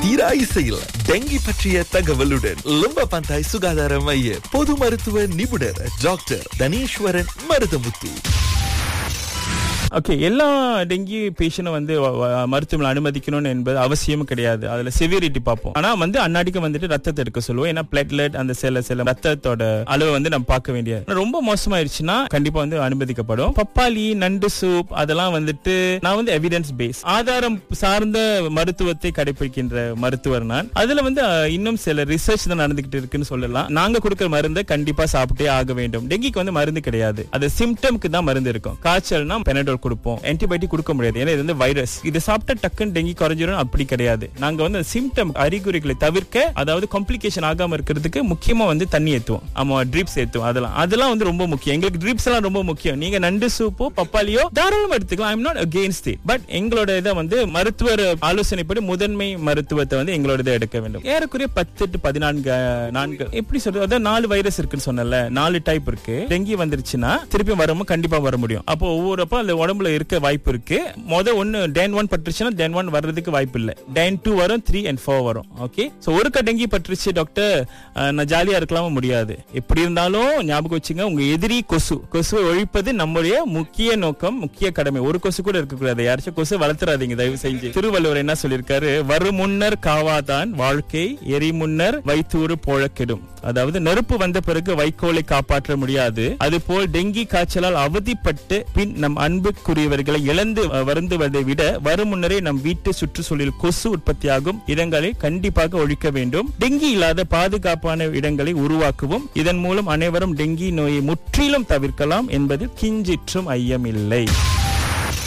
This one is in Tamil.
தீரா இசையில் டெங்கி பற்றிய தகவலுடன் லும்ப பந்தாய் சுகாதார மைய பொது மருத்துவ நிபுணர் டாக்டர் தனீஸ்வரன் மருதமுத்து ஓகே எல்லா டெங்கி பேஷண்ட்டும் வந்து வ- வ- மருத்துவமனை அனுமதிக்கணும்னு என்பது அவசியமும் கிடையாது அதுல செவியரிட்டி பார்ப்போம் ஆனா வந்து அன்னாடிக்கு வந்துட்டு ரத்தத்தை எடுக்க சொல்லுவோம் ஏன்னா பிளேட்லெட் அந்த சில சில ரத்தத்தோட அளவை வந்து நம்ம பார்க்க வேண்டியது ஆனா ரொம்ப மோசமாயிருச்சுன்னா கண்டிப்பா வந்து அனுமதிக்கப்படும் பப்பாளி நண்டு சூப் அதெல்லாம் வந்துட்டு நான் வந்து எவிடன்ஸ் பேஸ் ஆதாரம் சார்ந்த மருத்துவத்தை கடைபிடிக்கின்ற மருத்துவர் நான் அதுல வந்து அஹ், இன்னும் சில ரிசர்ச் தான் நடந்துகிட்டு இருக்குன்னு சொல்லலாம் நாங்க கொடுக்கிற மருந்தை கண்டிப்பா சாப்பிட்டே ஆக வேண்டும் டெங்கிக்கு வந்து மருந்து கிடையாது அது சிம்டம்க்கு தான் மருந்து இருக்கும் காய்ச்சல்னா பெனடோல் கொடுப்போம் ஆன்டிபயோட்டிக் கொடுக்க முடியாது ஏன்னா இது வந்து வைரஸ் இது சாப்பிட்டா டக்குன்னு டெங்கி குறைஞ்சிடும் அப்படி கிடையாது நாங்க வந்து சிம்டம் அறிகுறிகளை தவிர்க்க அதாவது காம்ப்ளிகேஷன் ஆகாம இருக்கிறதுக்கு முக்கியமா வந்து தண்ணி ஏத்துவோம் ஆமா ட்ரிப்ஸ் ஏத்துவோம் அதெல்லாம் அதெல்லாம் வந்து ரொம்ப முக்கியம் எங்களுக்கு ட்ரிப்ஸ் எல்லாம் ரொம்ப முக்கியம் நீங்க நண்டு சூப்போ பப்பாளியோ தாராளமா எடுத்துக்கலாம் I'm not against it but எங்களோட இதை வந்து மருத்துவர் ஆலோசனைப்படி முதன்மை மருத்துவத்தை வந்து எங்களோட இதை எடுக்க வேண்டும் ஏறக்குறைய பத்து to பதினான்கு அஹ், நான்கு எப்படி சொல்றது அதான் நாலு வைரஸ் இருக்குன்னு சொன்னல நாலு டைப் இருக்கு டெங்கி வந்துருச்சுன்னா திருப்பி வரவும் கண்டிப்பா வர முடியும் அப்போ ஒவ்வொரு அப்போ அந்த உடம்புல இருக்க வாய்ப்பு இருக்கு மொத ஒன்னு டேன் ஒன் பட்டுருச்சுன்னா டேன் ஒன் வர்றதுக்கு வாய்ப்பு இல்ல டேன் டூ வரும் த்ரீ அண்ட் ஃபோர் வரும் ஓகே சோ ஒருக்க டெங்கி பட்டுருச்சு டாக்டர் அஹ், நான் ஜாலியா இருக்கலாமா முடியாது எப்படி இருந்தாலும் ஞாபகம் வச்சுங்க உங்க எதிரி கொசு கொசுவை ஒழிப்பது நம்முடைய முக்கிய நோக்கம் முக்கிய கடமை ஒரு கொசு கூட இருக்கக்கூடாது யாராச்சும் கொசு வளர்த்துறாதீங்க தயவு செஞ்சு திருவள்ளுவர் என்ன சொல்லியிருக்காரு வருமுன்னர் காவாதான் வாழ்க்கை எரி முன்னர் வைத்தூறு போழக்கெடும் அதாவது நெருப்பு வந்த பிறகு வைக்கோலை காப்பாற்ற முடியாது அதுபோல் டெங்கி காய்ச்சலால் அவதிப்பட்டு பின் நம் அன்புக்குரியவர்களை இழந்து அஹ், வருந்துவதை விட வரும் முன்னரே நம் வீட்டு சுற்றுச்சூழலில் கொசு உற்பத்தியாகும் இடங்களை கண்டிப்பாக ஒழிக்க வேண்டும் டெங்கி இல்லாத பாதுகாப்பான இடங்களை உருவாக்குவோம் இதன் மூலம் அனைவரும் டெங்கி நோயை முற்றிலும் தவிர்க்கலாம் என்பதில் கிஞ்சிற்றும் ஐயமில்லை